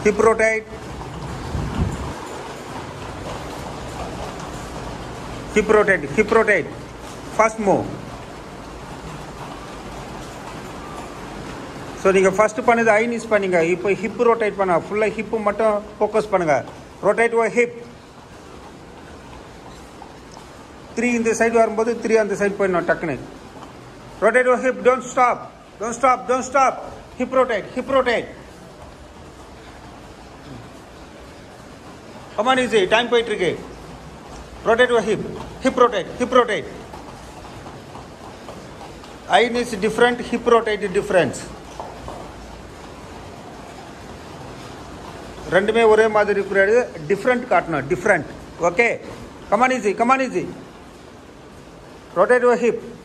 hip rotate hip rotate hip rotate first move so நீங்கள் first பண்ணது ஐனிஸ் பண்ணீங்க இப்போ ஹிப் ரொட்டேட் பண்ண ஃபுல்லாக ஹிப்பு மட்டும் ஃபோக்கஸ் பண்ணுங்க ரொட்டேட் ஓ ஹிப் த்ரீ இந்த சைடு வரும்போது த்ரீ அந்த சைடு போயிடணும் டக்குன்னு rotate your hip don't stop don't stop don't stop hip rotate hip rotate come on easy time போயிட்டு இருக்கு rotate your hip hip rotate hip rotate ஐன் is different hip rotate difference ரெண்டுமே ஒரே மாதிரி இருக்கிறது டிஃப்ரெண்ட் காட்டணும் different okay come on easy come on easy rotate your hip